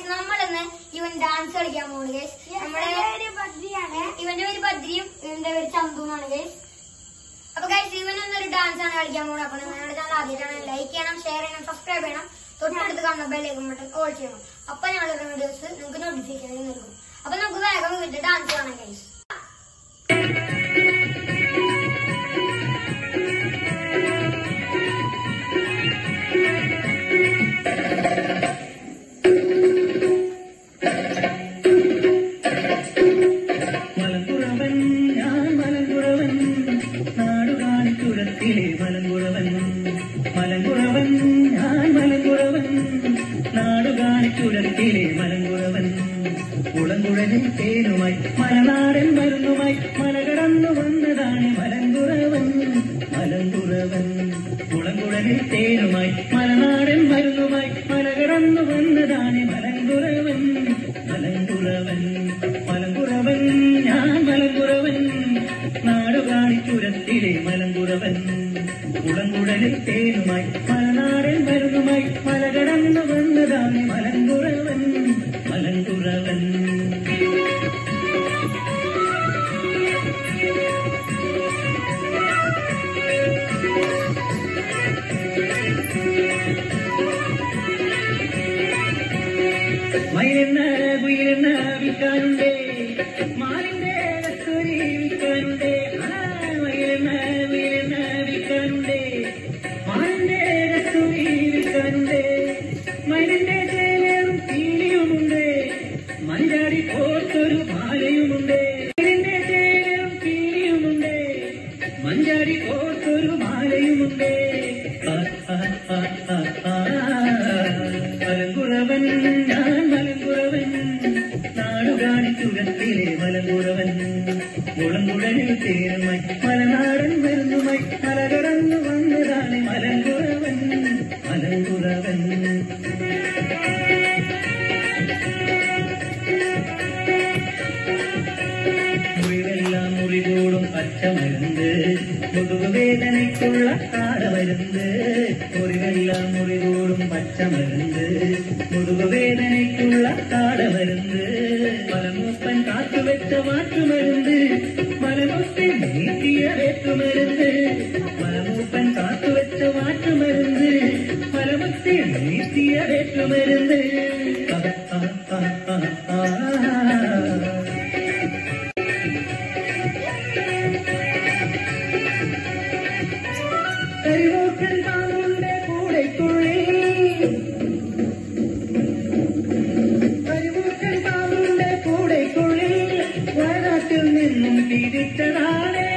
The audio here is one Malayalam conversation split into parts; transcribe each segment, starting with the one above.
നമ്മളിന്ന് ഇവൻ ഡാൻസ് കളിക്കാൻ പോകുന്നു ഗൈസ് നമ്മുടെ ഒരു ബദ്രിയാണ് ഇവന്റെ പേര് ബദ്രിയും ഇവന്റെ പേര് ചന്തു എന്നാണ് ഗൈസ് അപ്പൊ ഗൈസ് ഇവൻ എന്നൊരു ഡാൻസ് ആണ് കളിക്കാൻ പോകുന്നത് അപ്പൊ നിങ്ങളുടെ ചാനൽ ആദ്യമായിട്ടാണ് ലൈക്ക് ചെയ്യണം ഷെയർ ചെയ്യണം സബ്സ്ക്രൈബ് ചെയ്യണം തൊട്ടടുത്ത് കാണുന്ന ബെല്ലേക്കും ബട്ടൺ ഓൾ ചെയ്യണം അപ്പൊ ഞങ്ങളുടെ വീഡിയോസ് നിങ്ങൾക്ക് നോട്ടിഫിക്കേഷൻ നൽകും അപ്പൊ നമുക്ക് വേഗം ഇവന്റെ ഡാൻസ് കാണാം ഗൈസ് മലമ്പുറവൻ ഞാൻ മലമ്പുറവൻ നാടുകാണിച്ചുരത്തിലെ മലമ്പുറവൻ മലമ്പുറവൻ ഞാൻ മലമ്പുറവൻ നാടുകാണിച്ചുരത്തിലെ മലമ്പുറവൻ കുളങ്കുഴലിൽ തേനുമായി മലനാടൻ മരുന്നുമായി മല കടന്നു വന്നതാണ് മലമ്പുറവൻ മലമ്പുറവൻ കുളങ്കുഴലിൽ തേനുമായി മലനാടൻ മരുന്നുമായി മല കടന്നു വന്നതാണ് മലമ്പുറവൻ മലമ്പുറവൻ മലമ്പുറവൻ ഞാൻ മലമ്പുറവൻ നാടു കാണിച്ചുരത്തിലെ മലമ്പുറവൻ കുളങ്കുടലിൽ തേനുമായി മലനാടൻ മരുന്നുമായി മല കടന്നു വന്നതാണ് മലമ്പുറവൻ മലമ്പുറവൻ മയിലെണ്ണ കുയിലെണ്ണ വിൽക്കാനുണ്ടേ മാലിന്റെ കസ്തൂരി വിൽക്കാനുണ്ടേ ആ, മയിലെണ്ണ കുയിലെണ്ണ വിൽക്കാനുണ്ടേ മാലിന്റെ കസ്തൂരി വിൽക്കാനുണ്ടേ മയിലിന്റെ ചേലയും പീലിയുമുണ്ട് മഞ്ചാടി പോർത്തൊരു മാലയുമുണ്ട് മയിലിന്റെ ചേലയും പീലിയുമുണ്ട് മഞ്ചാടി പോർത്തൊരു മാലയുമുണ്ട് ആ, ആ, ആ, ആ, ആ. മലമ്പുറവൻ ഞാൻ മലമ്പുറവൻ നാടു കാണിച്ചുരത്തിലെ മലമ്പുറവൻ മുളങ്കുടലിൽ തേരുമായി മലനാടൻ മരുന്നുമായി മല കടന്നു വന്നതാണ് മലമ്പുറവൻ മലമ്പുറവൻ മുറിവെല്ലാം മുറികൂടും പച്ചമരുന്ന് മുതുകുവേദനയ്ക്കുള്ള കാടമരുന്ന് മുറിവെല്ലാം മുറികൂടും പച്ചമരുന്ന് മുതുകുവേദനയ്ക്കുള്ള കാടമരുന്ന് മലമൂപ്പൻ കാത്തുവെച്ച മാറ്റുമരുന്ന് മലമൂപ്പൻ നീട്ടിയ വേറ്റുമരുന്ന് മലമൂപ്പൻ കാത്തുവെച്ച മാറ്റുമരുന്ന് മലമുത്തി നീട്ടിയ വേറ്റുമരുന്ന് ആ, ആ, ആ, ആ, ആ. കരിവോക്കൻ പാമ്പുണ്ട് കൂടെക്കുള്ളിൽ കരിവോക്കൻ പാമ്പുണ്ട് കൂടെക്കുള്ളിൽ വയനാട്ടിൽ നിന്നും തിരിച്ചതാണേ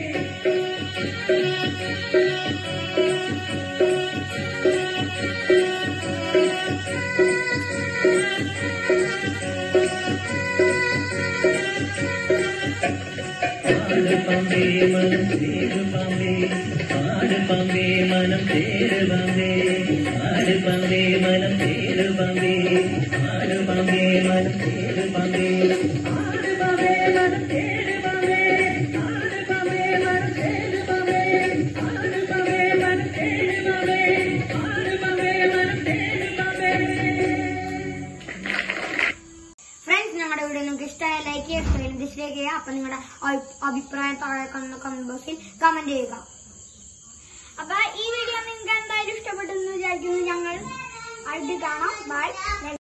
ആട് പമ്പേ മനം ചേരു പമ്പേ ആട് പമ്പേ മനം ചേരു പമ്പേ ആട് പമ്പേ മനം ചേരു പമ്പേ ആട് പമ്പേ മനം ചേരു പമ്പേ ആട് പമ്പേ മനം ചേരു പമ്പേ ആട് പമ്പേ മനം ചേരു പമ്പേ ആട് പമ്പേ മനം ചേരു പമ്പേ ആട് പമ്പേ മനം ചേരു പമ്പേ ഫ്രണ്ട്സ് ഞങ്ങളുടെ വീഡിയോ നിങ്ങൾക്ക് ഇഷ്ടമായ ലൈക്ക് ചെയ്യുക ഡിസ്ലൈക്ക് ചെയ്യുക അപ്പൊ നിങ്ങളുടെ അഭി- അഭിപ്രായം താഴെ കാണുന്ന കമന്റ് ബോക്സിൽ കമന്റ് ചെയ്യുക അപ്പൊ ഈ വീഡിയോ നിങ്ങൾക്ക് എന്തായാലും ഇഷ്ടപ്പെട്ടെന്ന് വിചാരിക്കുന്നു ഞങ്ങൾ അടുത്ത് കാണാം ബൈ